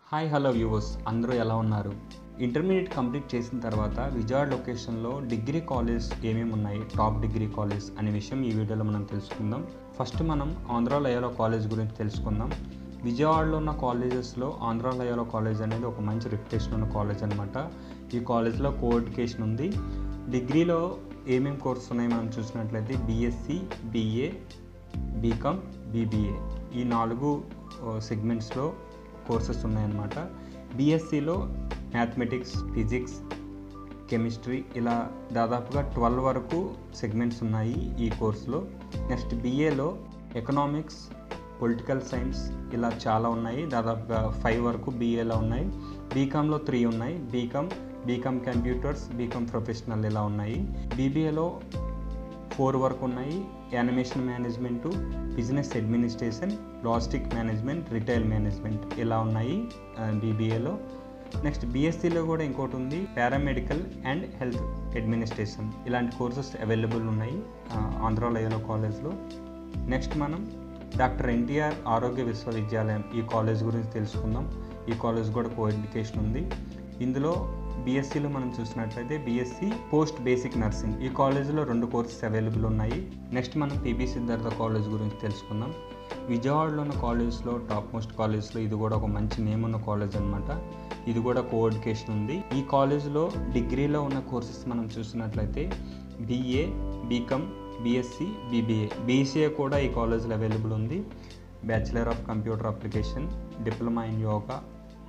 hi hello viewers అందరూ ఎలా ఉన్నారు ఇంటర్మీడియట్ కంప్లీట్ చేసిన తర్వాత విజయవాడ లొకేషన్లో డిగ్రీ కాలేజ్ ఏమేమి ఉన్నాయి టాప్ డిగ్రీ కాలేజ్ అనే విషయం ఈ వీడియోలో మనం తెలుసుకుందాం ఫస్ట్ మనం ఆంధ్రాలయలో కాలేజ్ గురించి తెలుసుకుందాం విజయవాడలో ఉన్న కాలేజెస్లో ఆంధ్రాలయలో కాలేజ్ అనేది ఒక మంచి రిప్యుటేషన్ ఉన్న కాలేజ్ అనమాట ఈ కాలేజ్లో కో ఎడ్యుకేషన్ ఉంది డిగ్రీలో ఏమేమి కోర్సు ఉన్నాయి మనం చూసినట్లయితే బీఎస్సీ బీఏ బీకామ్ బీబీఏ ఈ నాలుగు సెగ్మెంట్స్లో కోర్సెస్ ఉన్నాయన్నమాట బీఎస్సీలో మ్యాథమెటిక్స్ ఫిజిక్స్ కెమిస్ట్రీ ఇలా దాదాపుగా ట్వెల్వ్ వరకు సెగ్మెంట్స్ ఉన్నాయి ఈ కోర్సులో నెక్స్ట్ బీఏలో ఎకనామిక్స్ పొలిటికల్ సైన్స్ ఇలా చాలా ఉన్నాయి దాదాపుగా ఫైవ్ వరకు బీఏలో ఉన్నాయి బీకామ్లో త్రీ ఉన్నాయి BCom BCom computers BCom professional ఇలా ఉన్నాయి బీబీఏలో ఫోర్ వరకు ఉన్నాయి animation management business administration logistic management retail management ఇలా ఉన్నాయి బీబీఏలో నెక్స్ట్ బీఎస్సీలో కూడా ఇంకోటి ఉంది పారామెడికల్ అండ్ హెల్త్ అడ్మినిస్ట్రేషన్ ఇలాంటి కోర్సెస్ అవైలబుల్ ఉన్నాయి ఆంధ్రాలయలో కాలేజ్లో నెక్స్ట్ మనం డాక్టర్ ఎన్టీఆర్ ఆరోగ్య విశ్వవిద్యాలయం ఈ కాలేజ్ గురించి తెలుసుకుందాం ఈ కాలేజ్ కూడా కో ఎడ్యుకేషన్ ఉంది ఇందులో బీఎస్సీలో మనం చూసినట్లయితే బీఎస్సీ పోస్ట్ బేసిక్ నర్సింగ్ ఈ కాలేజీలో రెండు కోర్సెస్ అవైలబుల్ ఉన్నాయి నెక్స్ట్ మనం పిబి సిద్ధార్థ కాలేజ్ గురించి తెలుసుకుందాం విజయవాడలో ఉన్న కాలేజ్లో టాప్ మోస్ట్ కాలేజ్లో ఇది కూడా ఒక మంచి నేమ్ ఉన్న కాలేజ్ అనమాట ఇది కూడా కో ఎడ్యుకేషన్ ఉంది ఈ కాలేజ్లో డిగ్రీలో ఉన్న కోర్సెస్ మనం చూసినట్లయితే BA BCom BSc BBA BCA కూడా ఈ కాలేజ్లో అవైలబుల్ ఉంది bachelor of computer application diploma in yoga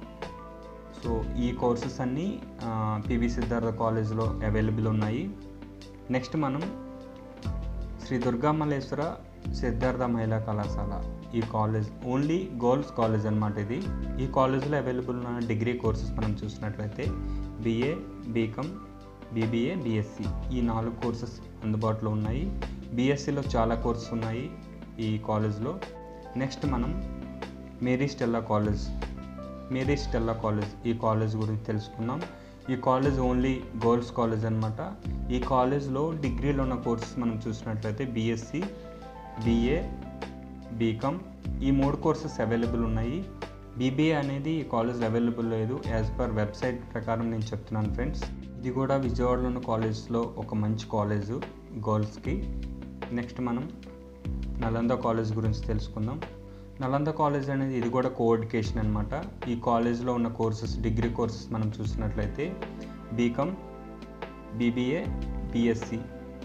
so ఈ కోర్సెస్ అన్నీ పివి సిద్ధార్థ కాలేజ్లో అవైలబుల్ ఉన్నాయి నెక్స్ట్ మనం శ్రీ దుర్గామల్లేశ్వర సిద్ధార్థ మహిళా కళాశాల ఈ కాలేజ్ ఓన్లీ గర్ల్స్ కాలేజ్ అనమాట ఇది ఈ కాలేజ్లో అవైలబుల్ ఉన్న డిగ్రీ కోర్సెస్ మనం చూసినట్లయితే బీఏ బీకామ్ బీబీఏ బీఎస్సీ ఈ నాలుగు కోర్సెస్ అందుబాటులో ఉన్నాయి బీఎస్సీలో చాలా కోర్సెస్ ఉన్నాయి ఈ కాలేజ్లో నెక్స్ట్ మనం Mary Stella college Mary Stella college ఈ కాలేజ్ గురించి తెలుసుకుందాం ఈ కాలేజ్ ఓన్లీ గర్ల్స్ కాలేజ్ అనమాట ఈ కాలేజ్లో డిగ్రీలో ఉన్న కోర్సెస్ మనం చూసినట్లయితే బీఎస్సీ బీఏ బీకామ్ ఈ మూడు కోర్సెస్ అవైలబుల్ ఉన్నాయి బీబీఏ అనేది ఈ కాలేజ్ అవైలబుల్ లేదు యాజ్ పర్ వెబ్సైట్ ప్రకారం నేను చెప్తున్నాను ఫ్రెండ్స్ ఇది కూడా విజయవాడలో ఉన్న కాలేజ్లో ఒక మంచి కాలేజు గర్ల్స్కి నెక్స్ట్ మనం నలంద కాలేజ్ గురించి తెలుసుకుందాం నలంద కాలేజ్ అనేది ఇది కూడా కో ఎడ్యుకేషన్ అనమాట ఈ కాలేజ్లో ఉన్న కోర్సెస్ డిగ్రీ కోర్సెస్ మనం చూసినట్లయితే బీకామ్ బీబీఏ బీఎస్సీ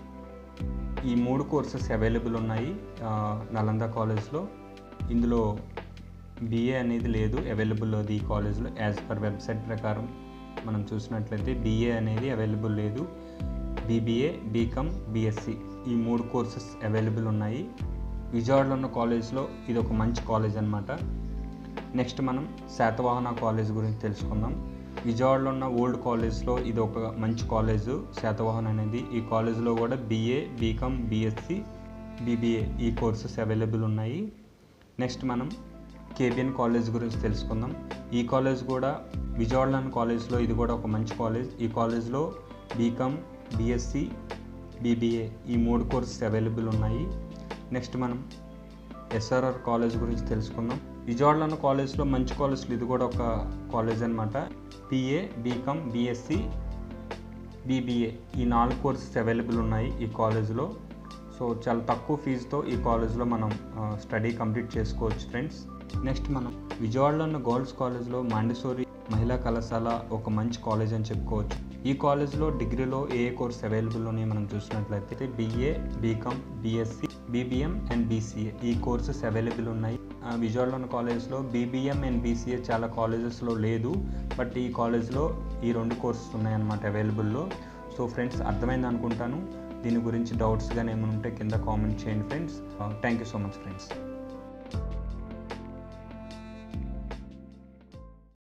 ఈ మూడు కోర్సెస్ అవైలబుల్ ఉన్నాయి నలంద కాలేజ్లో ఇందులో బీఏ అనేది లేదు అవైలబుల్ లేదు ఈ కాలేజ్లో యాజ్ పర్ వెబ్సైట్ ప్రకారం మనం చూసినట్లయితే బీఏ అనేది అవైలబుల్ లేదు బీబీఏ బీకామ్ బీఎస్సీ ఈ మూడు కోర్సెస్ అవైలబుల్ ఉన్నాయి విజయవాడలో ఉన్న కాలేజ్లో ఇది ఒక మంచి కాలేజ్ అనమాట నెక్స్ట్ మనం శాతవాహన కాలేజ్ గురించి తెలుసుకుందాం విజయవాడలో ఉన్న ఓల్డ్ కాలేజ్లో ఇది ఒక మంచి కాలేజ్ శాతవాహన అనేది ఈ కాలేజ్లో కూడా బీఏ బీకామ్ బీఎస్సీ బీబీఏ ఈ కోర్సెస్ అవైలబుల్ ఉన్నాయి నెక్స్ట్ మనం కేబిఎన్ కాలేజ్ గురించి తెలుసుకుందాం ఈ కాలేజ్ కూడా విజయవాడలోని కాలేజ్లో ఇది కూడా ఒక మంచి కాలేజ్ ఈ కాలేజ్లో బీకామ్ బీఎస్సీ బీబీఏ ఈ మూడు కోర్సెస్ అవైలబుల్ ఉన్నాయి నెక్స్ట్ మనం ఎస్ఆర్ఆర్ కాలేజ్ గురించి తెలుసుకుందాం విజయవాడలో ఉన్న కాలేజ్లో మంచి కాలేజ్లో ఇది కూడా ఒక కాలేజ్ అనమాట పిఏ బీకామ్ బీఎస్సీ బీబీఏ ఈ నాలుగు కోర్సెస్ అవైలబుల్ ఉన్నాయి ఈ కాలేజ్లో సో చాలా తక్కువ ఫీజుతో ఈ కాలేజ్లో మనం స్టడీ కంప్లీట్ చేసుకోవచ్చు ఫ్రెండ్స్ నెక్స్ట్ మనం విజయవాడలో ఉన్న గర్ల్స్ కాలేజ్లో మాండేశ్వరి మహిళా కళాశాల ఒక మంచి కాలేజ్ అని చెప్పుకోవచ్చు ఈ కాలేజ్లో డిగ్రీలో ఏ ఏ కోర్స్ అవైలబుల్ ఉన్నాయి మనం చూసినట్లయితే BA BCom BSc BBM and BCA ఈ కోర్సెస్ అవైలబుల్ ఉన్నాయి విజయవాడలో ఉన్న కాలేజ్లో బీబీఎం అండ్ బీసీఏ చాలా కాలేజెస్లో లేదు బట్ ఈ కాలేజ్లో ఈ రెండు కోర్సెస్ ఉన్నాయన్నమాట అవైలబుల్లో సో ఫ్రెండ్స్ అర్థమైంది అనుకుంటాను దీని గురించి డౌట్స్ కానీ ఏమైనా ఉంటే కింద కామెంట్ చేయండి friends thank you so much friends